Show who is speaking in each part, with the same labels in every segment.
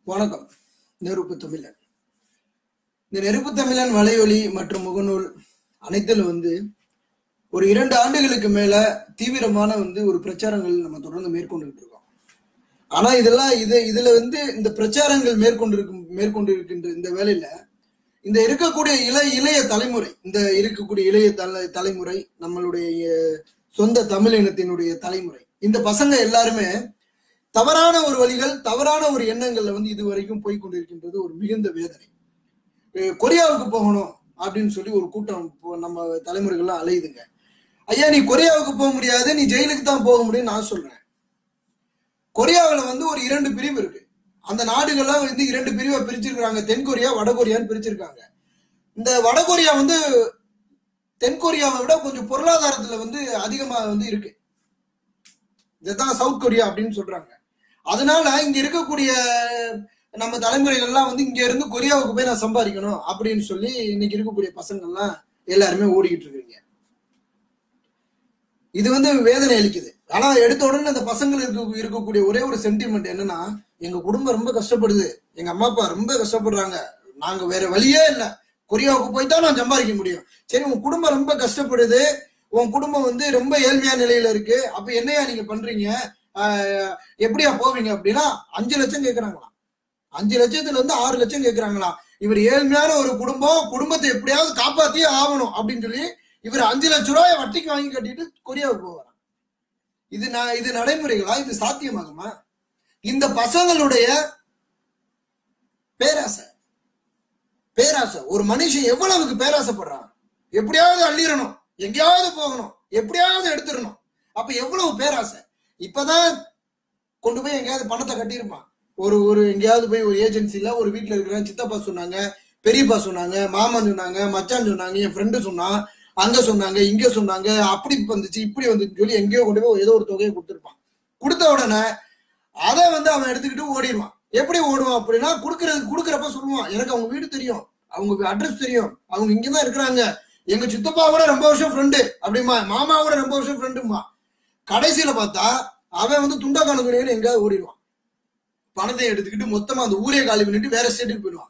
Speaker 1: வணக்கம் நெருப்பு தமிழன் இந்த நெருப்பு தமிழன் வலையொலி மற்றும் முகநூல் அனைத்திலும் வந்து ஒரு இரண்டு ஆண்டுகளுக்கு மேல தீவிரமான வந்து ஒரு பிரச்சாரங்கள் நம்ம தொடர்ந்து மேற்கொண்டுகிட்டு இருக்கோம் ஆனா இதெல்லாம் இது இதுல வந்து இந்த பிரச்சாரங்கள் மேற்கொண்டிருக்கும் மேற்கொண்டிருக்கின்ற இந்த வேலையில இந்த இருக்கக்கூடிய இளைய இளைய தலைமுறை இந்த இருக்கக்கூடிய இளைய தலை தலைமுறை நம்மளுடைய அஹ், சொந்த தமிழ் இனத்தினுடைய தலைமுறை இந்த பசங்க எல்லாருமே தவறான ஒரு வழிகள் தவறான ஒரு எண்ணங்கள்ல வந்து இதுவரைக்கும் போய் கொண்டிருக்கின்றது ஒரு மிகுந்த வேதனை அஹ் கொரியாவுக்கு போகணும் அப்படின்னு சொல்லி ஒரு கூட்டம் இப்போ நம்ம தலைமுறைகள்லாம் அலையுதுங்க ஐயா நீ கொரியாவுக்கு போக முடியாது நீ ஜெயிலுக்கு தான் போக முடியும்னு நான் சொல்றேன் கொரியாவில் வந்து ஒரு இரண்டு பிரிவு இருக்கு அந்த நாடுகள்லாம் வந்து இரண்டு பிரிவை பிரிச்சிருக்காங்க தென்கொரியா வடகொரியான்னு பிரிச்சிருக்காங்க இந்த வடகொரியா வந்து தென்கொரியாவை விட கொஞ்சம் பொருளாதாரத்துல வந்து அதிகமா வந்து இருக்கு இதுதான் சவுத் கொரியா அப்படின்னு சொல்றாங்க அதனால இங்க இருக்கக்கூடிய நம்ம தலைமுறைகள்லாம் வந்து இங்க இருந்து கொரியாவுக்கு போய் நான் சம்பாதிக்கணும் அப்படின்னு சொல்லி இன்னைக்கு இருக்கக்கூடிய பசங்கள்லாம் எல்லாருமே ஓடிக்கிட்டு இருக்கீங்க இது வந்து வேதனை அளிக்குது ஆனா எடுத்த உடனே அந்த பசங்களுக்கு இருக்க- இருக்கக்கூடிய ஒரே ஒரு சென்டிமெண்ட் என்னன்னா எங்க குடும்பம் ரொம்ப கஷ்டப்படுது எங்க அம்மா அப்பா ரொம்ப கஷ்டப்படுறாங்க நாங்க வேற வழியே இல்ல கொரியாவுக்கு போய் தான் நான் சம்பாதிக்க முடியும் சரி உன் குடும்பம் ரொம்ப கஷ்டப்படுது உன் குடும்பம் வந்து ரொம்ப ஏழ்மையான நிலையில இருக்கு அப்ப என்னையா நீங்க பண்றீங்க ஆஹ் எப்படியா போவீங்க அப்படின்னா அஞ்சு லட்சம் கேக்குறாங்களாம் அஞ்சு லட்சத்துல இருந்து ஆறு லட்சம் கேக்குறாங்களாம் இவர் ஏழ்மையான ஒரு குடும்பம் குடும்பத்தை எப்படியாவது காப்பாத்தியே ஆகணும் அப்படின்னு சொல்லி இவர் அஞ்சு லட்சம் ரூபாய் வட்டிக்கு வாங்கி கட்டிட்டு கொரியாவுக்கு போவாராம் இது நான் இது நடைமுறைகளா இது சாத்தியமாகுமா இந்த பசங்களுடைய பேராசை பேராசை ஒரு மனுஷன் எவ்வளவுக்கு பேராசைப்படுறான் எப்படியாவது அள்ளிடணும் எங்கேயாவது போகணும் எப்படியாவது எடுத்துடணும் அப்ப எவ்வளவு பேராசை இப்பதான் கொண்டு போய் எங்கேயாவது பணத்தை கட்டியிருப்பான் ஒரு ஒரு எங்கேயாவது போய் ஒரு ஏஜென்சில ஒரு வீட்டுல இருக்கிற சித்தப்பா சொன்னாங்க பெரியப்பா சொன்னாங்க மாமன் சொன்னாங்க மச்சான் சொன்னாங்க என் ஃப்ரெண்டு சொன்னான் அங்க சொன்னாங்க இங்க சொன்னாங்க அப்படி வந்துச்சு இப்படி வந்துச்சுன்னு சொல்லி எங்கேயோ கொண்டு போய் ஏதோ ஒரு தொகையை கொடுத்துருப்பான் கொடுத்த உடனே அதை வந்து அவன் எடுத்துக்கிட்டு ஓடிடுவான் எப்படி ஓடுவான் அப்படின்னா கொடுக்கறது கொடுக்கறப்ப சொல்லுவான் எனக்கு அவங்க வீடு தெரியும் அவங்க அட்ரஸ் தெரியும் அவங்க இங்கதான் இருக்கிறாங்க எங்க சித்தப்பாவோட ரொம்ப வருஷம் ஃப்ரெண்டு அப்படிமா மாமாவோட ரொம்ப வருஷம் ஃப்ரெண்டுமா கடைசியில பார்த்தா அவன் வந்து துண்டா கணக்கு எங்கேயாவது ஓடிடுவான் பணத்தை எடுத்துக்கிட்டு மொத்தமா அந்த ஊரே காலி பண்ணிட்டு வேற ஸ்டேட்டுக்கு போயிடுவான்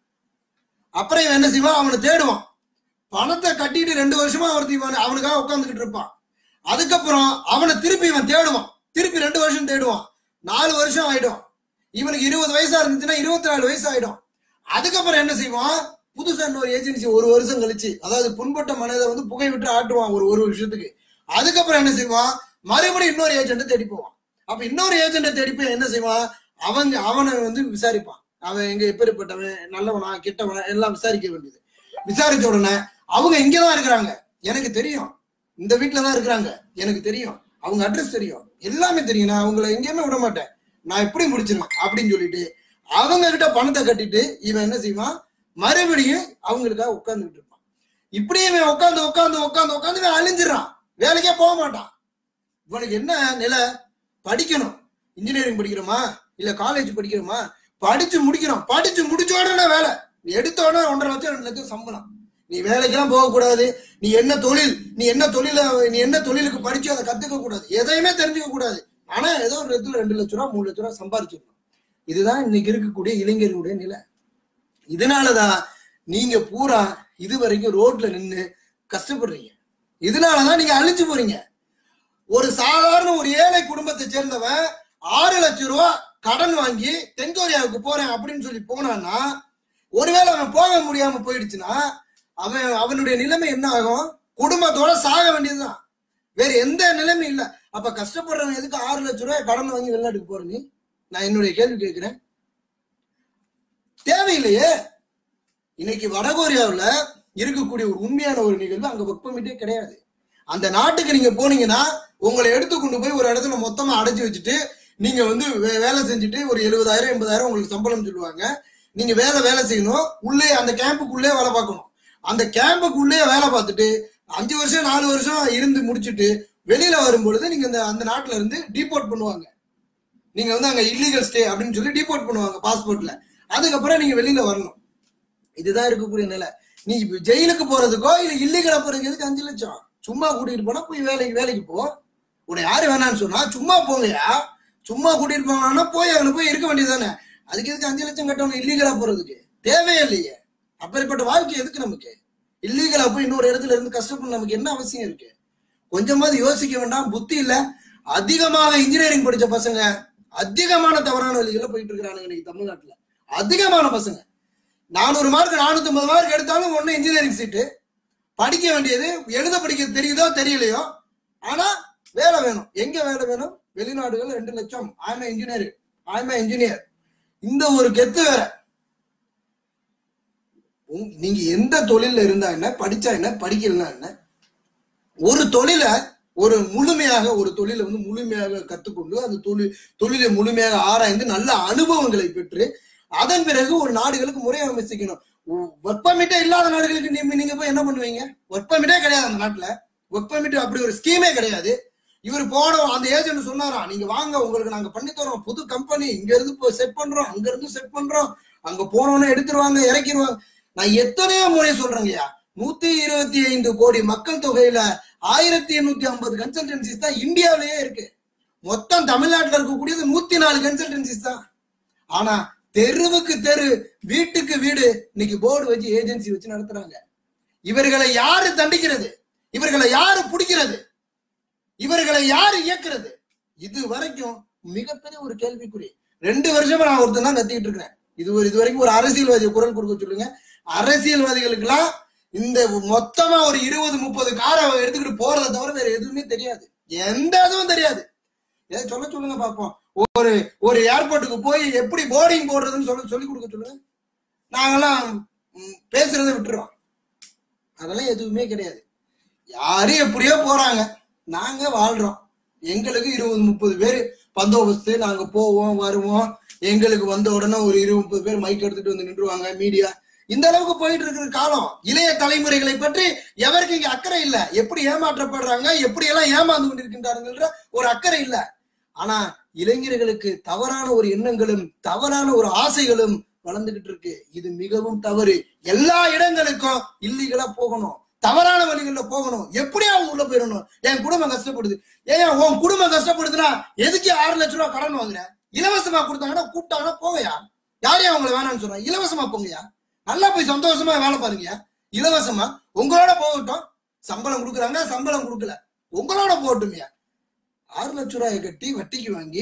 Speaker 1: அப்புறம் இவன் என்ன செய்வான் அவனை தேடுவான் பணத்தை கட்டிட்டு ரெண்டு வருஷமா ஒருத்தி இவன் அவனுக்காக உட்காந்துக்கிட்டு இருப்பான் அதுக்கப்புறம் அவனை திருப்பி இவன் தேடுவான் திருப்பி ரெண்டு வருஷம் தேடுவான் நாலு வருஷம் ஆயிடும் இவனுக்கு இருபது வயசா இருந்துச்சுன்னா இருபத்தி நாலு வயசு ஆயிடும் அதுக்கப்புறம் என்ன செய்வான் புதுசா இன்னொரு ஏஜென்சி ஒரு வருஷம் கழிச்சு அதாவது புண்பட்ட மனதை வந்து புகை விட்டு ஆட்டுவான் ஒரு ஒரு வருஷத்துக்கு அதுக்கப்புறம் என்ன செய்வான் மறுபடியும் இன்னொரு ஏஜென்ட் தேடி போவான் அப்ப இன்னொரு ஏஜென்ட்டை தேடி போய் என்ன செய்வான் அவன் அவனை வந்து விசாரிப்பான் அவன் எங்க எப்பேற்பட்டவன் நல்லவனா கெட்டவனா எல்லாம் விசாரிக்க வேண்டியது விசாரிச்ச உடனே அவங்க இங்கதான் இருக்கிறாங்க எனக்கு தெரியும் இந்த வீட்டுல தான் இருக்கிறாங்க எனக்கு தெரியும் அவங்க அட்ரஸ் தெரியும் எல்லாமே தெரியும் நான் அவங்கள எங்கேயுமே விட மாட்டேன் நான் எப்படி முடிச்சிருவேன் அப்படின்னு சொல்லிட்டு அவங்க கிட்ட பணத்தை கட்டிட்டு இவன் என்ன செய்வான் மறுபடியும் அவங்களுக்காக உட்கார்ந்துட்டு இருப்பான் இப்படியே இவன் உட்காந்து உட்காந்து உட்காந்து உட்காந்து இவன் அழிஞ்சிடறான் வேலைக்கே போக மாட்டான் இவனுக்கு என்ன நிலை படிக்கணும் இன்ஜினியரிங் படிக்கிறோமா இல்ல காலேஜ் படிக்கிறோமா படிச்சு முடிக்கிறோம் படிச்சு முடிச்ச உடனே வேலை எடுத்த உடனே ஒன்றரை லட்சம் ரெண்டு லட்சம் சம்பளம் நீ வேலைக்கெல்லாம் போக கூடாது நீ என்ன தொழில் நீ என்ன தொழில நீ என்ன தொழிலுக்கு படிச்சு அதை கத்துக்க கூடாது எதையுமே தெரிஞ்சுக்க கூடாது ஆனா ஏதோ ஒரு இடத்துல ரெண்டு லட்ச ரூபா மூணு லட்ச ரூபா சம்பாரிச்சிடணும் இதுதான் இன்னைக்கு இருக்கக்கூடிய இளைஞர்களுடைய நிலை இதனாலதான் நீங்க பூரா இது வரைக்கும் ரோட்ல நின்னு கஷ்டப்படுறீங்க இதனாலதான் நீங்க அழிஞ்சு போறீங்க ஒரு சாதாரண ஒரு ஏழை குடும்பத்தை சேர்ந்தவன் ஆறு லட்சம் ரூபா கடன் வாங்கி தென்கொரியாவுக்கு போறேன் அப்படின்னு சொல்லி போனான்னா ஒருவேளை அவன் போக முடியாம போயிடுச்சுன்னா அவன் அவனுடைய நிலைமை என்ன ஆகும் குடும்பத்தோட சாக வேண்டியதுதான் வேற எந்த நிலைமையும் இல்ல அப்ப கஷ்டப்படுறவன் எதுக்கு ஆறு லட்சம் ரூபாய் கடன் வாங்கி வெளிநாட்டுக்கு போற நீ நான் என்னுடைய கேள்வி கேட்கிறேன் தேவையில்லையே இன்னைக்கு வடகொரியாவுல இருக்கக்கூடிய ஒரு உண்மையான ஒரு நிகழ்வு அங்க ஒர்க் பண்ணிட்டே கிடையாது அந்த நாட்டுக்கு நீங்க போனீங்கன்னா உங்களை எடுத்து கொண்டு போய் ஒரு இடத்துல மொத்தமா அடைச்சு வச்சுட்டு நீங்க வந்து வே- வேலை செஞ்சுட்டு ஒரு எழுபதாயிரம் எண்பதாயிரம் உங்களுக்கு சம்பளம் சொல்லுவாங்க நீங்க வேலை வேலை செய்யணும் உள்ளே அந்த கேம்புக்குள்ளே வேலை பார்க்கணும் அந்த கேம்புக்குள்ளே வேலை பார்த்துட்டு அஞ்சு வருஷம் நாலு வருஷம் இருந்து முடிச்சுட்டு வெளியில வரும்பொழுது நீங்க அந்த அந்த நாட்டுல இருந்து டிபோர்ட் பண்ணுவாங்க நீங்க வந்து அங்க இல்லீகல் ஸ்டே அப்படின்னு சொல்லி டிபோர்ட் பண்ணுவாங்க பாஸ்போர்ட்ல அதுக்கப்புறம் நீங்க வெளியில வரணும் இதுதான் இருக்கக்கூடிய நிலை நீ இப்ப ஜெயிலுக்கு போறதுக்கோ இல்ல இல்லீகலா போறதுக்கு அஞ்சு லட்சம் சும்மா கூட்டிட்டு போனா போய் வேலைக்கு வேலைக்கு போ உன்னை யாரு வேணாம்னு சொன்னா சும்மா போங்கயா சும்மா கூட்டிட்டு போனான்னா போய் அங்க போய் இருக்க வேண்டியதுதானே அதுக்கு எதுக்கு அஞ்சு லட்சம் கட்டணும் இல்லீகலா போறதுக்கு தேவையே இல்லையே அப்படிப்பட்ட வாழ்க்கை எதுக்கு நமக்கு இல்லீகலா போய் இன்னொரு இடத்துல இருந்து கஷ்டப்பட நமக்கு என்ன அவசியம் இருக்கு கொஞ்சமாவது யோசிக்க வேண்டாம் புத்தி இல்ல அதிகமாக இன்ஜினியரிங் படிச்ச பசங்க அதிகமான தவறான வழிகளில் போயிட்டு இருக்கிறானுங்க இன்னைக்கு தமிழ்நாட்டுல அதிகமான பசங்க நானூறு மார்க் நானூத்தி ஐம்பது மார்க் எடுத்தாலும் ஒண்ணு இன்ஜினியரிங் சீட்டு படிக்க வேண்டியது எழுத படிக்க தெரியுதோ தெரியலையோ ஆனா வேலை வேணும் எங்க வேலை வேணும் வெளிநாடுகள் ரெண்டு லட்சம் ஆயமா இன்ஜினியர் ஆயமா இன்ஜினியர் இந்த ஒரு கெத்து வேற உங்க- நீங்க எந்த தொழில்ல இருந்தா என்ன படிச்சா என்ன படிக்கலன்னா என்ன ஒரு தொழிலை ஒரு முழுமையாக ஒரு தொழிலை வந்து முழுமையாக கத்துக்கொண்டு அந்த தொழில் தொழிலை முழுமையாக ஆராய்ந்து நல்ல அனுபவங்களை பெற்று அதன் பிறகு ஒரு நாடுகளுக்கு முறை அமைச்சிக்கணும் ஒர்க் பர்மிட்டே இல்லாத நாடுகளுக்கு நீ- நீங்க போய் என்ன பண்ணுவீங்க ஒர்க் பர்மிட்டே கிடையாது அந்த நாட்டுல ஒர்க் பர்மிட் அப்படி ஒரு ஸ்கீமே கிடையாது இவர் போனோம் அந்த ஏஜென்ட் சொன்னாராம் நீங்க வாங்க உங்களுக்கு நாங்க பண்ணி தரோம் புது கம்பெனி இங்க இருந்து இப்போ செட் பண்றோம் அங்க இருந்து செட் பண்றோம் அங்க போனோன்னு எடுத்துருவாங்க இறக்கிடுவாங்க நான் எத்தனையோ முறை சொல்றேங்கய்யா நூத்தி இருபத்தி ஐந்து கோடி மக்கள் தொகையில ஆயிரத்தி எண்ணூத்தி ஐம்பது கன்சல்டன்சிஸ் தான் இந்தியாவிலேயே இருக்கு மொத்தம் தமிழ்நாட்டுல இருக்கக்கூடியது நூத்தி நாலு கன்சல்டன்சிஸ் தான் ஆனா தெருவுக்கு தெரு வீட்டுக்கு வீடு இன்னைக்கு போர்டு வச்சு ஏஜென்சி வச்சு நடத்துறாங்க இவர்களை யாரு தண்டிக்கிறது இவர்களை யாரு பிடிக்கிறது இவர்களை யாரு இயக்குறது இது வரைக்கும் மிகப்பெரிய ஒரு கேள்விக்குறி ரெண்டு வருஷமா நான் ஒருத்தன் தான் கத்திக்கிட்டு இருக்கிறேன் இது ஒரு இது வரைக்கும் ஒரு அரசியல்வாதி குரல் கொடுக்க சொல்லுங்க அரசியல்வாதிகளுக்கெல்லாம் இந்த மொத்தமா ஒரு இருபது முப்பது காரை எடுத்துக்கிட்டு போறதை தவிர வேற எதுவுமே தெரியாது எந்த இதுவும் தெரியாது ஏதோ சொல்ல சொல்லுங்க பார்ப்போம் ஒரு ஒரு ஏர்போர்ட்டுக்கு போய் எப்படி போர்டிங் போடுறதுன்னு சொல்ல சொல்லி கொடுக்க சொல்லுங்க நாங்கெல்லாம் ம், பேசுறதை விட்டுறோம் அதெல்லாம் எதுவுமே கிடையாது யாரு எப்படியோ போறாங்க நாங்க வாழ்றோம் எங்களுக்கு இருபது முப்பது பேர் பந்தோபஸ்து நாங்க போவோம் வருவோம் எங்களுக்கு வந்த உடனே ஒரு இருபது முப்பது பேர் மைக் எடுத்துட்டு வந்து நின்றுவாங்க மீடியா இந்த அளவுக்கு போயிட்டு இருக்கிற காலம் இளைய தலைமுறைகளை பற்றி எவருக்கு இங்க அக்கறை இல்ல எப்படி ஏமாற்றப்படுறாங்க எப்படி எல்லாம் ஏமாந்து கொண்டிருக்கின்றார்கள் ஒரு அக்கறை இல்ல ஆனா இளைஞர்களுக்கு தவறான ஒரு எண்ணங்களும் தவறான ஒரு ஆசைகளும் வளர்ந்துகிட்டு இருக்கு இது மிகவும் தவறு எல்லா இடங்களுக்கும் இல்லீகலா போகணும் தவறான வழிகள்ல போகணும் எப்படியா உள்ள போயிடணும் என் குடும்பம் கஷ்டப்படுது ஏன் உன் குடும்பம் கஷ்டப்படுதுன்னா எதுக்கு ஆறு லட்சம் ரூபாய் கடன் வாங்குற இலவசமா கொடுத்தாங்கன்னா கூப்பிட்டாங்கன்னா போங்கயா யாரையும் அவங்களை வேணாம்னு சொல்றேன் இலவசமா போங்கயா நல்லா போய் சந்தோஷமா வேலை பாருங்கயா இலவசமா உங்களோட போகட்டும் சம்பளம் கொடுக்குறாங்க சம்பளம் கொடுக்கல உங்களோட போகட்டும்யா ஆறு லட்சம் ரூபாயை கட்டி வட்டிக்கு வாங்கி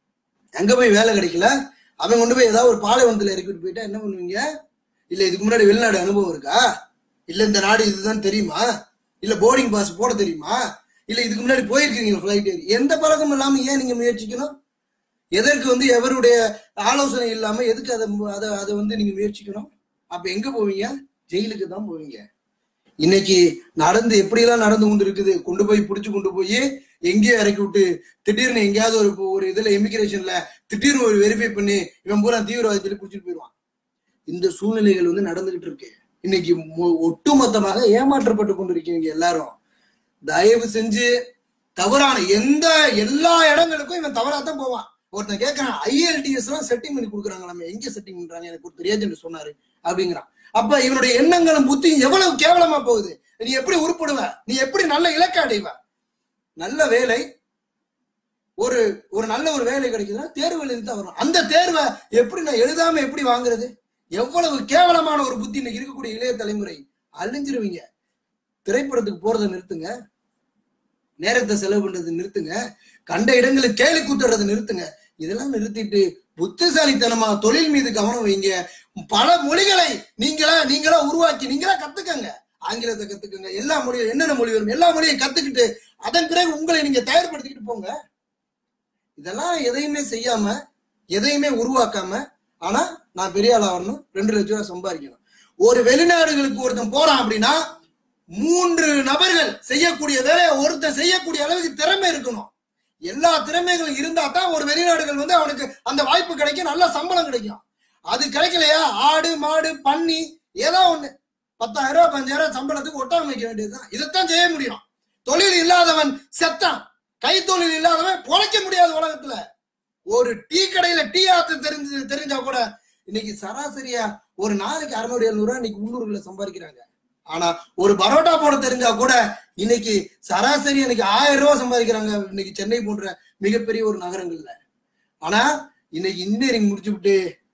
Speaker 1: அங்க போய் வேலை கிடைக்கல அவன் கொண்டு போய் ஏதாவது ஒரு பாலைவனத்துல இறக்கிட்டு போயிட்டா என்ன பண்ணுவீங்க இல்ல இதுக்கு முன்னாடி வெளிநாடு அனுபவம் இருக்கா இல்ல இந்த நாடு இதுதான் தெரியுமா இல்ல போர்டிங் பாஸ் போட தெரியுமா இல்ல இதுக்கு முன்னாடி போயிருக்கீங்க ஃபிளைட் ஏறி எந்த பழக்கமும் இல்லாம ஏன் நீங்க முயற்சிக்கணும் எதற்கு வந்து எவருடைய ஆலோசனை இல்லாம எதுக்கு அதை அதை அதை வந்து நீங்க முயற்சிக்கணும் அப்ப எங்க போவீங்க ஜெயிலுக்கு தான் போவீங்க இன்னைக்கு நடந்து எப்படியெல்லாம் நடந்து கொண்டு இருக்குது கொண்டு போய் பிடிச்சு கொண்டு போய் எங்கேயோ இறக்கி விட்டு திடீர்னு எங்கேயாவது ஒரு ஒரு இதுல இமிகிரேஷன்ல திடீர்னு ஒரு வெரிஃபை பண்ணி இவன் பூரா தீவிரவாதி சொல்லி பிடிச்சிட்டு போயிடுவான் இந்த சூழ்நிலைகள் வந்து நடந்துகிட்டு இருக்கு இன்னைக்கு மொ- ஒட்டுமொத்தமாக ஏமாற்றப்பட்டு கொண்டிருக்கீங்க எல்லாரும் தயவு செஞ்சு தவறான எந்த எல்லா இடங்களுக்கும் இவன் தவறா தான் போவான் ஒருத்தன் கேட்கறான் ஐஎல்டிஎஸ் எல்லாம் செட்டிங் பண்ணி கொடுக்குறாங்க நம்ம எங்க செட்டிங் பண்றாங்க எனக்கு ஒரு ஏஜென்ட் சொன்னாரு அப்படிங்கிறான் அப்ப இவனுடைய எண்ணங்களும் புத்தியும் எவ்வளவு கேவலமா போகுது நீ எப்படி உருப்படுவ நீ எப்படி நல்ல இலக்க அடைவ நல்ல வேலை ஒரு ஒரு நல்ல ஒரு வேலை கிடைக்குதுன்னா தேர்வு எழுதி தான் வரும் அந்த தேர்வை எப்படி நான் எழுதாம எப்படி வாங்குறது எவ்வளவு கேவலமான ஒரு புத்தி இன்னைக்கு இருக்கக்கூடிய இளைய தலைமுறை அழிஞ்சிருவீங்க திரைப்படத்துக்கு போறதை நிறுத்துங்க நேரத்தை செலவு பண்றது நிறுத்துங்க கண்ட இடங்களுக்கு கேலி கூத்துறதை நிறுத்துங்க இதெல்லாம் நிறுத்திட்டு புத்திசாலித்தனமா தொழில் மீது கவனம் வைங்க பல மொழிகளை நீங்களா நீங்களா உருவாக்கி நீங்களா கத்துக்கங்க ஆங்கிலத்தை கத்துக்கங்க எல்லா மொழியும் என்னென்ன மொழி வரும் எல்லா மொழியும் கத்துக்கிட்டு அதன் பிறகு உங்களை நீங்க தயார்படுத்திக்கிட்டு போங்க இதெல்லாம் எதையுமே செய்யாம எதையுமே உருவாக்காம ஆனா நான் பெரிய ஆளா வரணும் ரெண்டு லட்சம் ரூபாய் சம்பாதிக்கணும் ஒரு வெளிநாடுகளுக்கு ஒருத்தன் போறான் அப்படின்னா மூன்று நபர்கள் செய்யக்கூடிய வேலையை ஒருத்தன் செய்யக்கூடிய அளவுக்கு திறமை இருக்கணும் எல்லா திறமைகளும் இருந்தா தான் ஒரு வெளிநாடுகள் வந்து அவனுக்கு அந்த வாய்ப்பு கிடைக்கும் நல்ல சம்பளம் கிடைக்கும் அது கிடைக்கலையா ஆடு மாடு பன்னி ஏதோ ஒண்ணு பத்தாயிரம் ரூபாய் பஞ்சாயிரம் சம்பளத்துக்கு ஒட்டாம வைக்க வேண்டியதுதான் இதைத்தான் செய்ய முடியும் தொழில் இல்லாதவன் செத்தான் கைத்தொழில் இல்லாதவன் பொழைக்க முடியாது உலகத்துல ஒரு டீ கடையில டீ ஆத்து தெரிஞ்சு தெரிஞ்சா கூட இன்னைக்கு சராசரியா ஒரு நாளைக்கு அறுநூறு எழுநூறு ரூபாய் இன்னைக்கு உள்ளூர்ல சம்பாதிக்கிறாங்க ஆனா ஒரு பரோட்டா போட தெரிஞ்சா கூட இன்னைக்கு சராசரி இன்னைக்கு ஆயிரம் ரூபாய் சம்பாதிக்கிறாங்க இன்னைக்கு சென்னை போன்ற மிகப்பெரிய ஒரு நகரங்கள்ல ஆனா இன்னைக்கு இன்ஜினியரிங் முடிச்சு விட்டு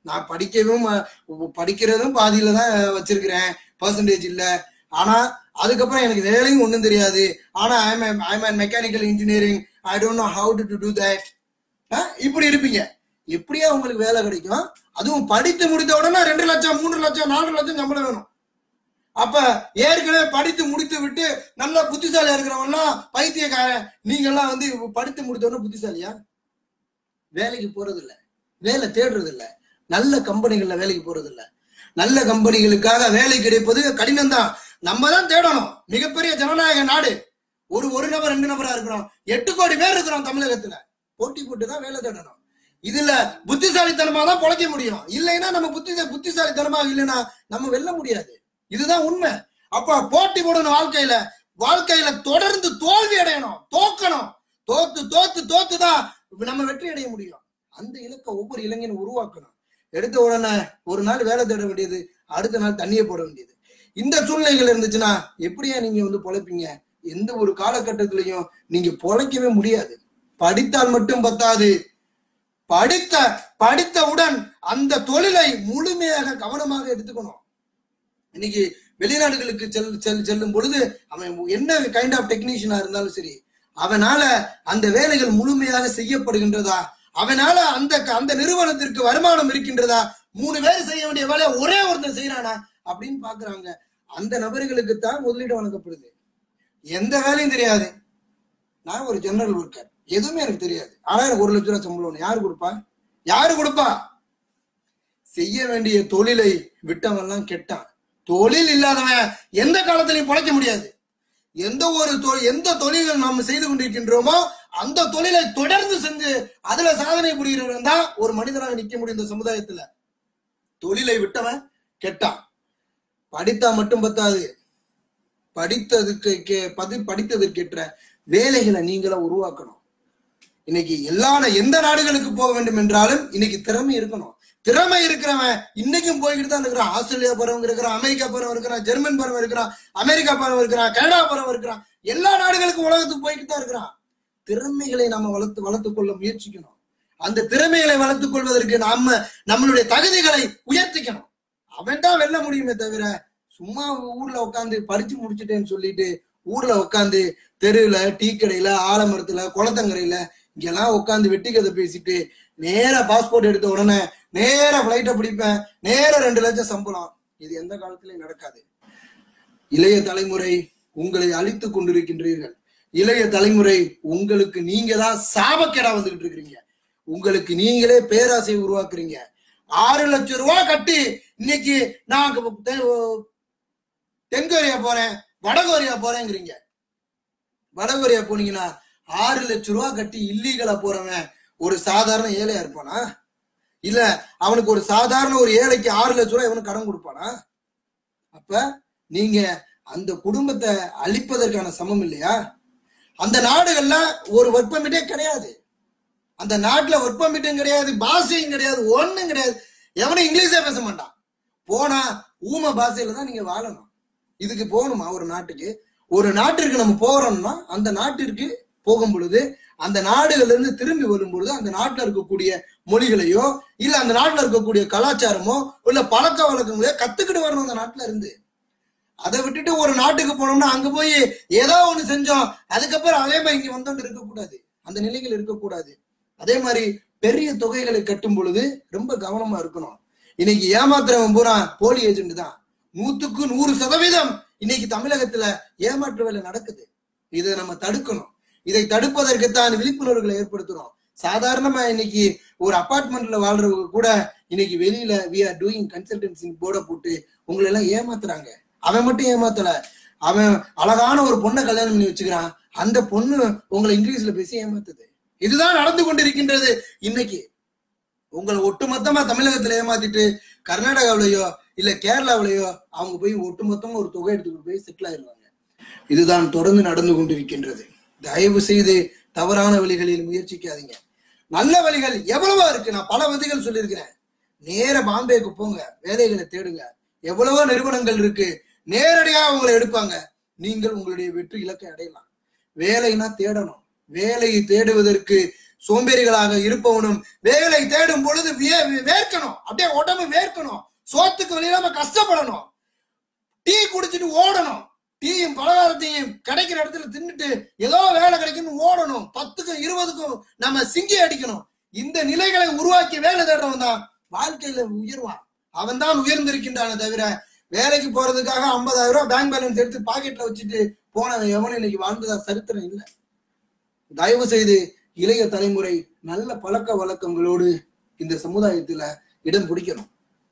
Speaker 1: நான் படிக்கவும் அஹ், படிக்கிறதும் பாதியில தான் வச்சிருக்கிறேன் பர்சன்டேஜ் இல்ல ஆனா அதுக்கப்புறம் எனக்கு வேலையும் ஒண்ணும் தெரியாது ஆனா I'm I'm mechanical engineering I don't know how to to that இப்படி இருப்பீங்க எப்படியா உங்களுக்கு வேலை கிடைக்கும் அதுவும் படித்து முடித்த உடனே ரெண்டு லட்சம் மூன்று லட்சம் நாலு லட்சம் சம்பளம் வேணும் அப்ப ஏற்கனவே படித்து முடித்து விட்டு நல்ல புத்திசாலியா இருக்கிறவன்லாம் பைத்தியக்காரன் நீங்க எல்லாம் வந்து படித்து முடித்த உடனே புத்திசாலியா வேலைக்கு போறது இல்ல வேலை தேடுறது இல்ல நல்ல கம்பெனிகள்ல வேலைக்கு போறது இல்ல நல்ல கம்பெனிகளுக்காக வேலை கிடைப்பது கடினம் தான் நம்ம தான் தேடணும் மிகப்பெரிய ஜனநாயக நாடு ஒரு ஒரு நபர் ரெண்டு நபரா இருக்கிறோம் எட்டு கோடி பேர் இருக்கிறோம் தமிழகத்துல போட்டி போட்டு தான் வேலை தேடணும் இதுல புத்திசாலித்தனமா தான் பொழைக்க முடியும் இல்லைன்னா நம்ம புத்தி புத்திசாலித்தனமா இல்லைன்னா நம்ம வெல்ல முடியாது இதுதான் உண்மை அப்ப போட்டி போடணும் வாழ்க்கையில வாழ்க்கையில தொடர்ந்து தோல்வி அடையணும் தோக்கணும் தோத்து தோத்து தோத்து தான் நம்ம வெற்றி அடைய முடியும் அந்த இலக்கை ஒவ்வொரு இளைஞனும் உருவாக்கணும் எடுத்த உடனே ஒரு நாள் வேலை தேட வேண்டியது அடுத்த நாள் தண்ணியை போட வேண்டியது இந்த சூழ்நிலைகள் இருந்துச்சுன்னா எப்படியா நீங்க வந்து பொழைப்பீங்க எந்த ஒரு காலகட்டத்திலையும் நீங்க பொழைக்கவே முடியாது படித்தால் மட்டும் பத்தாது படித்த படித்தவுடன் அந்த தொழிலை முழுமையாக கவனமாக எடுத்துக்கணும் இன்னைக்கு வெளிநாடுகளுக்கு செல் செல் செல்லும் பொழுது அவன் என்ன கைண்ட் ஆஃப் டெக்னீஷியனா இருந்தாலும் சரி அவனால அந்த வேலைகள் முழுமையாக செய்யப்படுகின்றதா அவனால அந்த அந்த நிறுவனத்திற்கு வருமானம் இருக்கின்றதா மூணு பேர் செய்ய வேண்டிய வேலையை ஒரே ஒருத்தன் செய்யறானா அப்படின்னு பாக்குறாங்க அந்த நபர்களுக்கு தான் முதலீடு வழங்கப்படுது எந்த வேலையும் தெரியாது நான் ஒரு ஜெனரல் ஒர்க்கர் எதுவுமே எனக்கு தெரியாது ஆனா எனக்கு ஒரு லட்ச ரூபாய் சம்பளம் வேணும். யாரு கொடுப்பா யாரு கொடுப்பா செய்ய வேண்டிய தொழிலை விட்டவன்லாம் கெட்டான் தொழில் இல்லாதவன் எந்த காலத்திலையும் பொழைக்க முடியாது எந்த ஒரு தொ- எந்த தொழில்கள் நாம் செய்து கொண்டிருக்கின்றோமோ அந்த தொழிலை தொடர்ந்து செஞ்சு அதுல சாதனை புரிகிறவன் தான் ஒரு மனிதனாக நிக்க முடியும் இந்த சமுதாயத்துல தொழிலை விட்டவன் கெட்டான் படித்தா மட்டும் பத்தாது படித்ததுக்கு கே- பதி படித்ததற்கேற்ற வேலைகளை நீங்களா உருவாக்கணும் இன்னைக்கு எல்லா நா- எந்த நாடுகளுக்கு போக வேண்டும் என்றாலும் இன்னைக்கு திறமை இருக்கணும் திறமை இருக்கிறவன் இன்னைக்கும் போய்கிட்டு தான் இருக்கிறான் ஆஸ்திரேலியா போறவங்க இருக்கிறான் அமெரிக்கா போறவன் இருக்கிறான் ஜெர்மன் போறவன் இருக்கிறான் அமெரிக்கா போறவன் இருக்கிறான் கனடா போறவன் இருக்கிறான் எல்லா நாடுகளுக்கும் உலகத்துக்கு போய்கிட்டு தான் இருக்கிறான் திறமைகளை நாம வளர்த்து வளர்த்துக் கொள்ள முயற்சிக்கணும் அந்த திறமைகளை வளர்த்துக் கொள்வதற்கு நாம நம்மளுடைய தகுதிகளை உயர்த்திக்கணும் அவன் தான் வெல்ல முடியுமே தவிர சும்மா ஊர்ல உட்காந்து படிச்சு முடிச்சுட்டேன்னு சொல்லிட்டு ஊர்ல உட்காந்து தெருவுல டீ கடையில ஆலமரத்துல குளத்தங்கரையில இங்கெல்லாம் உட்காந்து வெட்டி கதை பேசிட்டு நேரா பாஸ்போர்ட் எடுத்த உடனே நேரா பிளைட்டை பிடிப்பேன் நேரா ரெண்டு லட்சம் சம்பளம் இது எந்த காலத்திலயும் நடக்காது இளைய தலைமுறை உங்களை அழித்துக் கொண்டிருக்கின்றீர்கள் இளைய தலைமுறை உங்களுக்கு நீங்க தான் சாபக்கேடா வந்துகிட்டு இருக்கிறீங்க உங்களுக்கு நீங்களே பேராசை உருவாக்குறீங்க ஆறு லட்சம் ரூபாய் கட்டி இன்னைக்கு நான் தெ- தென்கொரியா போறேன் வடகொரியா போறேங்கிறீங்க வடகொரியா போனீங்கன்னா ஆறு லட்சம் ரூபாய் கட்டி இல்லீகலா போறவன் ஒரு சாதாரண ஏழையா இருப்பானா இல்ல அவனுக்கு ஒரு சாதாரண ஒரு ஏழைக்கு ஆறு லட்சம் ரூபாய் இவனுக்கு கடன் கொடுப்பானா அப்ப நீங்க அந்த குடும்பத்தை அழிப்பதற்கான சமம் இல்லையா அந்த நாடுகள்ல ஒரு ஒர்க் பர்மிட்டே கிடையாது அந்த நாட்டுல ஒர்க் பர்மிட்டும் கிடையாது பாஷையும் கிடையாது ஒண்ணும் கிடையாது எவனும் இங்கிலீஷே பேச மாட்டான் போனா ஊம பாஷையில தான் நீங்க வாழணும் இதுக்கு போகணுமா ஒரு நாட்டுக்கு ஒரு நாட்டிற்கு நம்ம போறோம்னா அந்த நாட்டிற்கு போகும் பொழுது அந்த நாடுகள்ல இருந்து திரும்பி வரும் பொழுது அந்த நாட்டுல இருக்கக்கூடிய மொழிகளையோ இல்ல அந்த நாட்டுல இருக்கக்கூடிய கலாச்சாரமோ இல்ல பழக்க வழக்கங்களையோ கத்துக்கிட்டு வரணும் அந்த நாட்டுல இருந்து அதை விட்டுட்டு ஒரு நாட்டுக்கு போனோம்னா அங்க போய் ஏதோ ஒண்ணு செஞ்சோம் அதுக்கப்புறம் அதே மாதிரி இங்க வந்தோண்டு இருக்கக்கூடாது அந்த நிலைகள் இருக்கக்கூடாது அதே மாதிரி பெரிய தொகைகளை கட்டும் பொழுது ரொம்ப கவனமா இருக்கணும் இன்னைக்கு ஏமாத்துறவன் பூரா போலி ஏஜென்ட் தான் நூத்துக்கு நூறு சதவீதம் இன்னைக்கு தமிழகத்துல ஏமாற்று வேலை நடக்குது இதை நம்ம தடுக்கணும் இதை தடுப்பதற்குத்தான் விழிப்புணர்வுகளை ஏற்படுத்துறோம் சாதாரணமா இன்னைக்கு ஒரு அபார்ட்மெண்ட்ல வாழ்றவங்க கூட இன்னைக்கு வெளியில வி ஆர் டூயிங் கன்சல்டன்சி போர்டை போட்டு உங்களை எல்லாம் ஏமாத்துறாங்க அவன் மட்டும் ஏமாத்தல அவன் அழகான ஒரு பொண்ணை கல்யாணம் பண்ணி வச்சுக்கிறான் அந்த பொண்ணு உங்களை இங்கிலீஷ்ல பேசி ஏமாத்துது இதுதான் நடந்து கொண்டிருக்கின்றது இன்னைக்கு உங்களை ஒட்டுமொத்தமா தமிழகத்துல ஏமாத்திட்டு கர்நாடகாவிலயோ இல்ல கேரளாவிலயோ அவங்க போய் ஒட்டுமொத்தமா ஒரு தொகை எடுத்துக்கிட்டு போய் செட்டில் ஆயிருவாங்க இதுதான் தொடர்ந்து நடந்து கொண்டிருக்கின்றது தயவு செய்து தவறான வழிகளில் முயற்சிக்காதீங்க நல்ல வழிகள் எவ்வளவோ இருக்கு நான் பல வழிகள் சொல்லியிருக்கிறேன் நேர பாம்பேக்கு போங்க வேலைகளை தேடுங்க எவ்வளவோ நிறுவனங்கள் இருக்கு நேரடியா உங்களை எடுப்பாங்க நீங்கள் உங்களுடைய வெற்றி இலக்கை அடையலாம் வேலைனா தேடணும் வேலையை தேடுவதற்கு சோம்பேறிகளாக இருப்பவனும் வேலை தேடும் பொழுது வே- வேர்க்கணும் அப்படியே உடம்பு வேர்க்கணும் சோத்துக்கு வெளியிலாம கஷ்டப்படணும் டீ குடிச்சிட்டு ஓடணும் டீயும் பலகாரத்தையும் கிடைக்கிற இடத்துல தின்னுட்டு ஏதோ வேலை கிடைக்கும்னு ஓடணும் பத்துக்கும் இருபதுக்கும் நம்ம சிங்கி அடிக்கணும் இந்த நிலைகளை உருவாக்கி வேலை தேடுறவன் தான் வாழ்க்கையில உயர்வான் அவன் தான் உயர்ந்திருக்கின்றானே தவிர வேலைக்கு போறதுக்காக 50000 ரூபாய் பேங்க் பேலன்ஸ் எடுத்து பாக்கெட்ல வச்சுட்டு போனவன் எவனும் இன்னைக்கு வாழ்ந்ததா சரித்திரம் இல்லை தயவு செய்து இளைய தலைமுறை நல்ல பழக்க வழக்கங்களோடு இந்த சமுதாயத்துல இடம் பிடிக்கணும்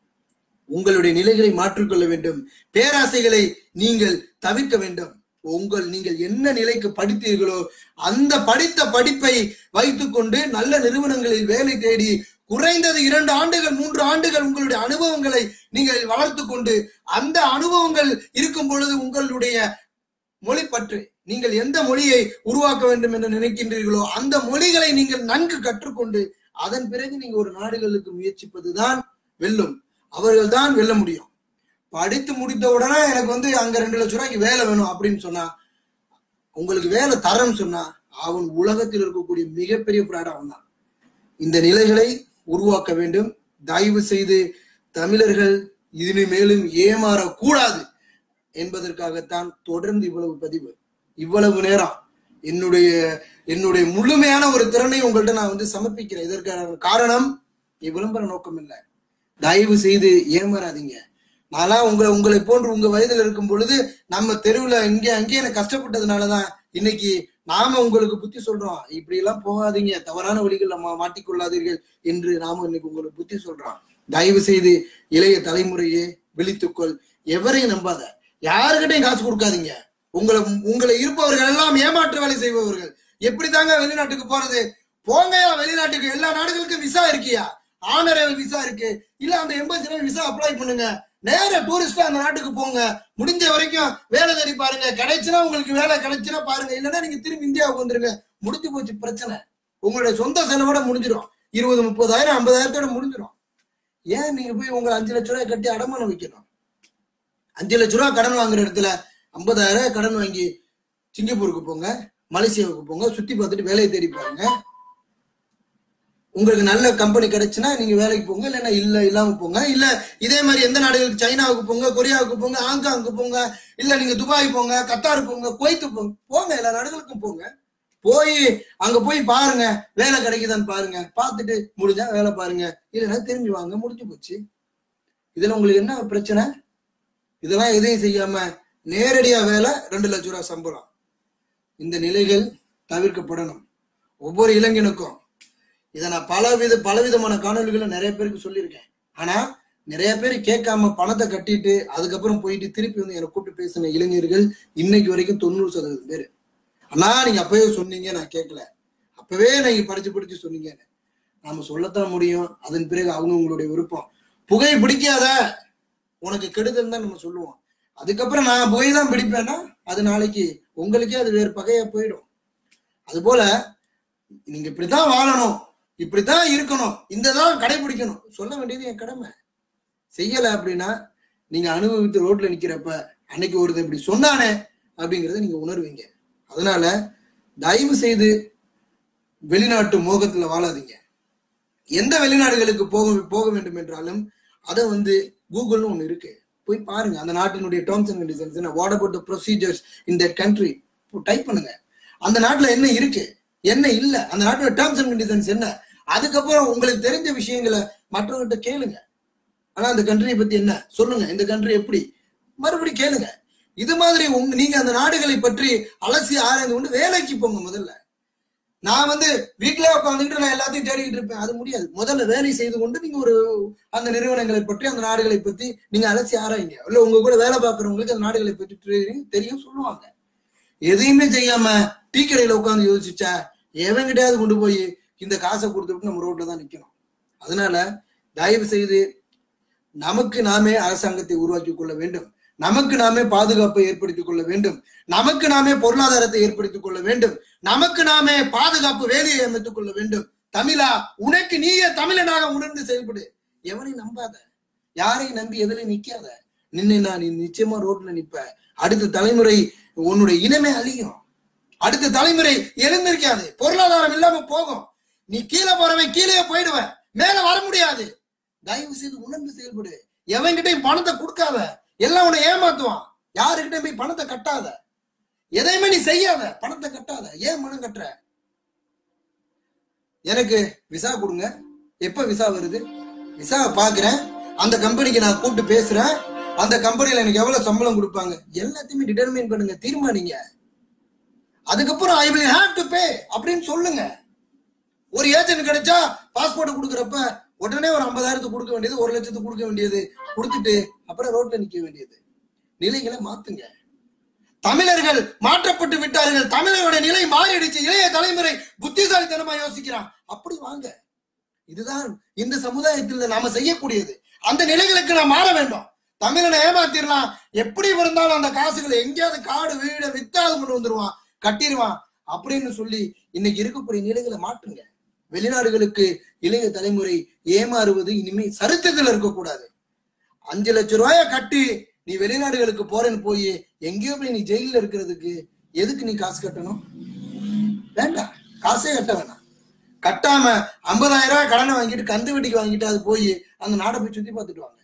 Speaker 1: உங்களுடைய நிலைகளை மாற்றிக்கொள்ள வேண்டும் பேராசைகளை நீங்கள் தவிர்க்க வேண்டும் உங்கள் நீங்கள் என்ன நிலைக்கு படித்தீர்களோ அந்த படித்த படிப்பை வைத்துக்கொண்டு நல்ல நிறுவனங்களில் வேலை தேடி குறைந்தது இரண்டு ஆண்டுகள் மூன்று ஆண்டுகள் உங்களுடைய அனுபவங்களை நீங்கள் வளர்த்து கொண்டு அந்த அனுபவங்கள் இருக்கும் பொழுது உங்களுடைய மொழி பற்று நீங்கள் எந்த மொழியை உருவாக்க வேண்டும் என்று நினைக்கின்றீர்களோ அந்த மொழிகளை நீங்கள் நன்கு கற்றுக்கொண்டு அதன் பிறகு நீங்க ஒரு நாடுகளுக்கு முயற்சிப்பதுதான் வெல்லும் அவர்கள் தான் வெல்ல முடியும் படித்து முடித்த உடனே எனக்கு வந்து அங்க ரெண்டு லட்சம் ரூபாய்க்கு வேலை வேணும் அப்படின்னு சொன்னா உங்களுக்கு வேலை தரேன்னு சொன்னா அவன் உலகத்தில் இருக்கக்கூடிய மிகப்பெரிய பிராட் அவன் தான் இந்த நிலைகளை உருவாக்க வேண்டும் தயவு செய்து தமிழர்கள் இனிமேலும் ஏமாறக்கூடாது என்பதற்காகத்தான் தொடர்ந்து இவ்வளவு பதிவு இவ்வளவு நேரம் என்னுடைய என்னுடைய முழுமையான ஒரு திறனை உங்கள்ட்ட நான் வந்து சமர்ப்பிக்கிறேன் இதற்கான காரணம் விளம்பர நோக்கம் இல்லை தயவு செய்து ஏமாறாதீங்க நான்லாம் உங்களை உங்களை போன்று உங்க வயதுல இருக்கும் பொழுது நம்ம தெருவுல இங்க அங்கேயே எனக்கு கஷ்டப்பட்டதுனாலதான் இன்னைக்கு நாம உங்களுக்கு புத்தி சொல்றோம் இப்படி எல்லாம் போகாதீங்க தவறான வழிகள் நம்ம மாட்டிக்கொள்ளாதீர்கள் என்று நாம இன்னைக்கு உங்களுக்கு புத்தி சொல்றோம் தயவு செய்து இளைய தலைமுறையே விழித்துக்கொள் எவரையும் நம்பாத யாருக்கிட்டையும் காசு கொடுக்காதீங்க உங்களை உங்களை இருப்பவர்கள் எல்லாம் ஏமாற்று வேலை செய்பவர்கள் எப்படி தாங்க வெளிநாட்டுக்கு போறது போங்கயா வெளிநாட்டுக்கு எல்லா நாடுகளுக்கும் விசா இருக்கியா ஆனரேவல் விசா இருக்கு இல்ல அந்த எம்பசில விசா அப்ளை பண்ணுங்க நேர டூரிஸ்டா அந்த நாட்டுக்கு போங்க முடிஞ்ச வரைக்கும் வேலை தேடி பாருங்க கிடைச்சுனா உங்களுக்கு வேலை கிடைச்சுனா பாருங்க இல்லைன்னா நீங்க திரும்பி இந்தியாவுக்கு வந்துருங்க முடிஞ்சு போச்சு பிரச்சனை உங்களுடைய சொந்த செலவோட முடிஞ்சிடும் இருபது முப்பதாயிரம் ஐம்பதாயிரத்தோட முடிஞ்சிடும் ஏன் நீங்க போய் உங்களை அஞ்சு லட்ச ரூபாய் கட்டி அடமானம் வைக்கணும் அஞ்சு லட்ச ரூபாய் கடன் வாங்குற இடத்துல ஐம்பதாயிரம் ரூபாய் கடன் வாங்கி சிங்கப்பூருக்கு போங்க மலேசியாவுக்கு போங்க சுத்தி பார்த்துட்டு வேலையை தேடி பாருங்க உங்களுக்கு நல்ல கம்பெனி கிடைச்சுன்னா நீங்க வேலைக்கு போங்க இல்லைன்னா இல்ல இல்லாம போங்க இல்ல இதே மாதிரி எந்த நாடுகளுக்கு சைனாவுக்கு போங்க கொரியாவுக்கு போங்க ஹாங்காங்க்கு போங்க இல்ல நீங்க துபாய் போங்க கத்தார் போங்க குவைத்து போங்க போங்க எல்லா நாடுகளுக்கும் போங்க போய் அங்க போய் பாருங்க வேலை கிடைக்குதான்னு பாருங்க பார்த்துட்டு முடிஞ்சா வேலை பாருங்க இல்லைன்னா திரும்பி வாங்க முடிஞ்சு போச்சு இதுல உங்களுக்கு என்ன பிரச்சனை இதெல்லாம் எதையும் செய்யாம நேரடியா வேலை ரெண்டு லட்சம் ரூபாய் சம்பளம் இந்த நிலைகள் தவிர்க்கப்படணும் ஒவ்வொரு இளைஞனுக்கும் இதை நான் பலவித பலவிதமான காணொலிகளை நிறைய பேருக்கு சொல்லியிருக்கேன் ஆனா நிறைய பேர் கேட்காம பணத்தை கட்டிட்டு அதுக்கப்புறம் போயிட்டு திருப்பி வந்து என்னை கூப்பிட்டு பேசின இளைஞர்கள் இன்னைக்கு வரைக்கும் தொண்ணூறு சதவீதம் பேர் அண்ணா நீங்க அப்பவே சொன்னீங்க நான் கேட்கல அப்பவே நீங்க படிச்சு படிச்சு சொன்னீங்க நாம சொல்லத்தான் முடியும் அதன் பிறகு அவங்க உங்களுடைய விருப்பம் புகை பிடிக்காத உனக்கு கெடுதல் தான் நம்ம சொல்லுவோம் அதுக்கப்புறம் நான் புகை தான் பிடிப்பேன்னா அது நாளைக்கு உங்களுக்கே அது வேறு பகையா போயிடும் அது போல நீங்க இப்படித்தான் வாழணும் இப்படித்தான் இருக்கணும் இந்த தான் கடைபிடிக்கணும் சொல்ல வேண்டியது என் கடமை செய்யல அப்படின்னா நீங்க அனுபவித்து ரோட்ல நிக்கிறப்ப அன்னைக்கு ஒருத்தன் இப்படி சொன்னானே அப்படிங்கறத நீங்க உணர்வீங்க அதனால தயவு செய்து வெளிநாட்டு மோகத்துல வாழாதீங்க எந்த வெளிநாடுகளுக்கு போக போக வேண்டும் என்றாலும் அதை வந்து கூகுள்னு ஒண்ணு இருக்கு போய் பாருங்க அந்த நாட்டினுடைய டேர்ம்ஸ் அண்ட் கண்டிஷன்ஸ் என்ன what about the procedures in that country type பண்ணுங்க அந்த நாட்டுல என்ன இருக்கு என்ன இல்ல அந்த நாட்டோட டேர்ம்ஸ் அண்ட் கண்டிஷன்ஸ் என்ன அதுக்கப்புறம் உங்களுக்கு தெரிஞ்ச விஷயங்களை மற்றவங்ககிட்ட கேளுங்க ஆனா அந்த கண்ட்ரியை பத்தி என்ன சொல்லுங்க இந்த கண்ட்ரி எப்படி மறுபடியும் கேளுங்க இது மாதிரி உங்க நீங்க அந்த நாடுகளை பற்றி அலசி ஆராய்ந்து கொண்டு வேலைக்கு போங்க முதல்ல நான் வந்து வீட்டிலே உட்காந்துக்கிட்டு நான் எல்லாத்தையும் தேடிக்கிட்டு இருப்பேன் அது முடியாது முதல்ல வேலை செய்து கொண்டு நீங்க ஒரு அந்த நிறுவனங்களை பற்றி அந்த நாடுகளை பத்தி நீங்க அலசி ஆராய்ங்க இல்ல உங்க கூட வேலை பார்க்கறவங்களுக்கு அந்த நாடுகளை பற்றி தெரி- தெரியும் சொல்லுவாங்க எதையுமே செய்யாம டீ கடையில உட்காந்து யோசிச்சா எவன்கிட்டயாவது கொண்டு போய் இந்த காசை கொடுத்துட்டு நம்ம ரோட்ல தான் நிக்கணும் அதனால தயவு செய்து நமக்கு நாமே அரசாங்கத்தை உருவாக்கி கொள்ள வேண்டும் நமக்கு நாமே பாதுகாப்பை ஏற்படுத்திக் கொள்ள வேண்டும் நமக்கு நாமே பொருளாதாரத்தை ஏற்படுத்திக் கொள்ள வேண்டும் நமக்கு நாமே பாதுகாப்பு வேலையை அமைத்துக் கொள்ள வேண்டும் தமிழா உனக்கு நீயே தமிழனாக உணர்ந்து செயல்படு எவனையும் நம்பாத யாரையும் நம்பி எதுலையும் நிக்காத நின்னா நீ நிச்சயமா ரோட்ல நிப்ப அடுத்த தலைமுறை உன்னுடைய இனமே அழியும் அடுத்த தலைமுறை எழுந்திருக்காது பொருளாதாரம் இல்லாம போகும் நீ கீழே போறவன் கீழே போயிடுவ மேல வர முடியாது தயவு செய்து உணர்ந்து செயல்படு எவன்கிட்டயும் பணத்தை கொடுக்காத எல்லாம் உன்னை ஏமாத்துவான் யாருக்கிட்டையும் போய் பணத்தை கட்டாத எதையுமே நீ செய்யாத பணத்தை கட்டாத ஏன் பணம் கட்டுற எனக்கு விசா கொடுங்க எப்ப விசா வருது விசாவை பாக்குறேன் அந்த கம்பெனிக்கு நான் கூப்பிட்டு பேசுறேன் அந்த கம்பெனில எனக்கு எவ்வளவு சம்பளம் கொடுப்பாங்க எல்லாத்தையுமே டிட்டர்மைன் பண்ணுங்க தீர்மானிங்க அதுக்கப்புறம் I will have to pay அப்படின்னு சொல்லுங்க ஒரு ஏஜென்ட் கிடைச்சா பாஸ்போர்ட் கொடுக்குறப்ப உடனே ஒரு ஐம்பதாயிரத்துக்கு கொடுக்க வேண்டியது ஒரு லட்சத்துக்கு கொடுக்க வேண்டியது கொடுத்துட்டு அப்புறம் ரோட்ல நிக்க வேண்டியது நிலைகளை மாத்துங்க தமிழர்கள் மாற்றப்பட்டு விட்டார்கள் தமிழரோட நிலை மாறிடுச்சு இளைய தலைமுறை புத்திசாலித்தனமா யோசிக்கிறான் அப்படி வாங்க இதுதான் இந்த சமுதாயத்தில் நாம செய்யக்கூடியது அந்த நிலைகளுக்கு நாம் மாற வேண்டும் தமிழனை ஏமாத்திடலாம் எப்படி இருந்தாலும் அந்த காசுகளை எங்கேயாவது காடு வீடு வித்தாவது கொண்டு வந்துருவான் கட்டிடுவான் அப்படின்னு சொல்லி இன்னைக்கு இருக்கக்கூடிய நிலைகளை மாற்றுங்க வெளிநாடுகளுக்கு இளைய தலைமுறை ஏமாறுவது இனிமே சரித்திரத்தில் இருக்கக்கூடாது அஞ்சு லட்சம் ரூபாய கட்டி நீ வெளிநாடுகளுக்கு போறேன்னு போய் எங்கேயோ போய் நீ ஜெயில இருக்கிறதுக்கு எதுக்கு நீ காசு கட்டணும் வேண்டாம் காசே கட்ட வேணாம் கட்டாம ஐம்பதாயிரம் ரூபாய் கடனை வாங்கிட்டு கந்து வட்டிக்கு வாங்கிட்டு அது போய் அந்த நாடை போய் சுத்தி பார்த்துட்டு வாங்க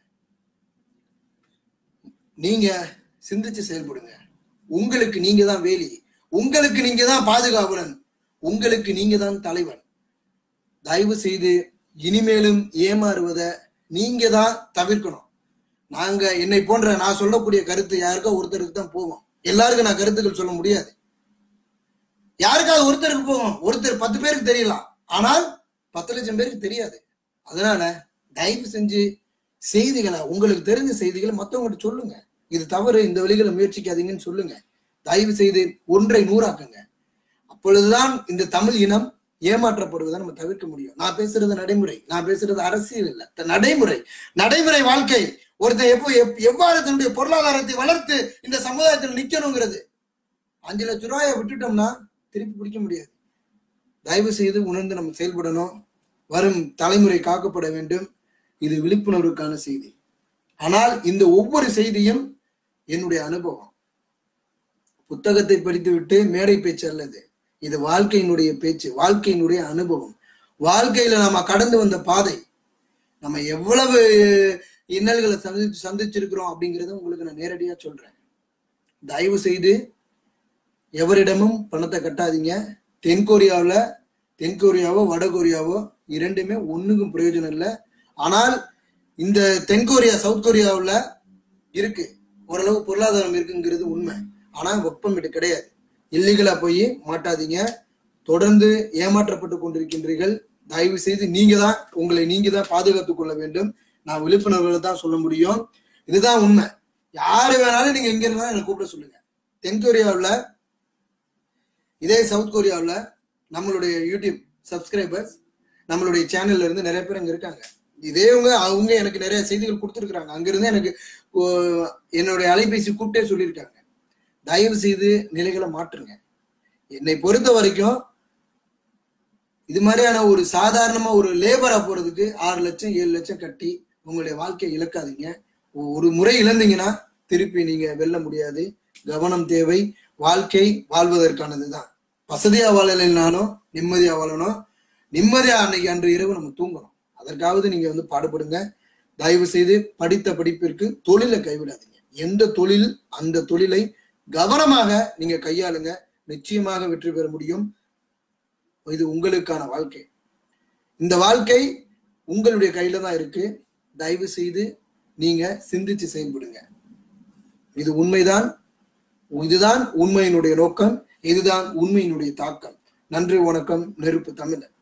Speaker 1: நீங்க சிந்திச்சு செயல்படுங்க உங்களுக்கு நீங்க தான் வேலி உங்களுக்கு நீங்க தான் பாதுகாவலன் உங்களுக்கு நீங்க தான் தலைவன் தயவு செய்து இனிமேலும் ஏமாறுவதை நீங்க தான் தவிர்க்கணும் நாங்க என்னை போன்ற நான் சொல்லக்கூடிய கருத்து யாருக்கோ ஒருத்தருக்கு தான் போகும் எல்லாருக்கும் நான் கருத்துக்கள் சொல்ல முடியாது யாருக்காவது ஒருத்தருக்கு போகும் ஒருத்தர் பத்து பேருக்கு தெரியலாம் ஆனால் பத்து லட்சம் பேருக்கு தெரியாது அதனால தயவு செஞ்சு செய்திகளை உங்களுக்கு தெரிஞ்ச செய்திகளை மத்தவங்ககிட்ட சொல்லுங்க இது தவறு இந்த வழிகளை முயற்சிக்காதீங்கன்னு சொல்லுங்க தயவு செய்து ஒன்றை நூறாக்குங்க அப்பொழுதுதான் இந்த தமிழ் இனம் ஏமாற்றப்படுவதை நம்ம தவிர்க்க முடியும் நான் பேசுறது நடைமுறை நான் பேசுறது அரசியல் இல்ல த- நடைமுறை நடைமுறை வாழ்க்கை ஒருத்தன் எப்போ எப்- எவ்வாறு தன்னுடைய பொருளாதாரத்தை வளர்த்து இந்த சமுதாயத்தில் நிக்கணுங்கிறது அஞ்சு லட்சம் ரூபாயை விட்டுட்டோம்னா திருப்பி பிடிக்க முடியாது தயவு செய்து உணர்ந்து நம்ம செயல்படணும் வரும் தலைமுறை காக்கப்பட வேண்டும் இது விழிப்புணர்வுக்கான செய்தி ஆனால் இந்த ஒவ்வொரு செய்தியும் என்னுடைய அனுபவம் புத்தகத்தை படித்துவிட்டு மேடை பேச்சு அல்லது இது வாழ்க்கையினுடைய பேச்சு வாழ்க்கையினுடைய அனுபவம் வாழ்க்கையில நாம கடந்து வந்த பாதை நம்ம எவ்வளவு இன்னல்களை சந்திச்சு சந்திச்சிருக்கிறோம் அப்படிங்கறத உங்களுக்கு நான் நேரடியா சொல்றேன் தயவு செய்து எவரிடமும் பணத்தை கட்டாதீங்க தென்கொரியாவுல தென்கொரியாவோ வடகொரியாவோ இரண்டுமே ஒண்ணுக்கும் பிரயோஜனம் இல்லை ஆனால் இந்த தென்கொரியா சவுத் கொரியாவுல இருக்கு ஓரளவு பொருளாதாரம் இருக்குங்கிறது உண்மை ஆனா வெப்பம் இது கிடையாது இல்லீகலா போய் மாட்டாதீங்க தொடர்ந்து ஏமாற்றப்பட்டு கொண்டிருக்கின்றீர்கள் தயவு செய்து நீங்க தான் உங்களை நீங்க தான் பாதுகாத்துக் கொள்ள வேண்டும் நான் விழிப்புணர்வுகளை தான் சொல்ல முடியும் இதுதான் உண்மை யாரு வேணாலும் நீங்க எங்க இருந்தாலும் எனக்கு கூப்பிட சொல்லுங்க தென்கொரியாவுல இதே சவுத் கொரியாவுல நம்மளுடைய யூடியூப் சப்ஸ்கிரைபர்ஸ் நம்மளுடைய சேனல்ல இருந்து நிறைய பேர் அங்க இருக்காங்க இதேவங்க அவங்க எனக்கு நிறைய செய்திகள் கொடுத்துருக்காங்க அங்கிருந்து எனக்கு ஓ, என்னுடைய அலைபேசி கூப்பிட்டே சொல்லியிருக்காங்க தயவு செய்து நிலைகளை மாற்றுங்க என்னை பொறுத்த வரைக்கும் இது மாதிரியான ஒரு சாதாரணமா ஒரு லேபரா போறதுக்கு ஆறு லட்சம் ஏழு லட்சம் கட்டி உங்களுடைய வாழ்க்கையை இழக்காதீங்க ஒ- ஒரு முறை இழந்தீங்கன்னா திருப்பி நீங்க வெல்ல முடியாது கவனம் தேவை வாழ்க்கை வாழ்வதற்கானதுதான் வசதியா வாழலைனாலும் நிம்மதியா வாழணும் நிம்மதியா அன்னைக்கு அன்று இரவு நம்ம தூங்கணும் அதற்காவது நீங்க வந்து பாடுபடுங்க தயவு செய்து படித்த படிப்பிற்கு தொழிலை கைவிடாதீங்க எந்த தொழில் அந்த தொழிலை கவனமாக நீங்க கையாளுங்க நிச்சயமாக வெற்றி பெற முடியும் இது உங்களுக்கான வாழ்க்கை இந்த வாழ்க்கை உங்களுடைய கையில தான் இருக்கு தயவு செய்து நீங்க சிந்திச்சு செயல்படுங்க இது உண்மைதான் இதுதான் உண்மையினுடைய நோக்கம் இதுதான் உண்மையினுடைய தாக்கம் நன்றி வணக்கம் நெருப்பு தமிழன்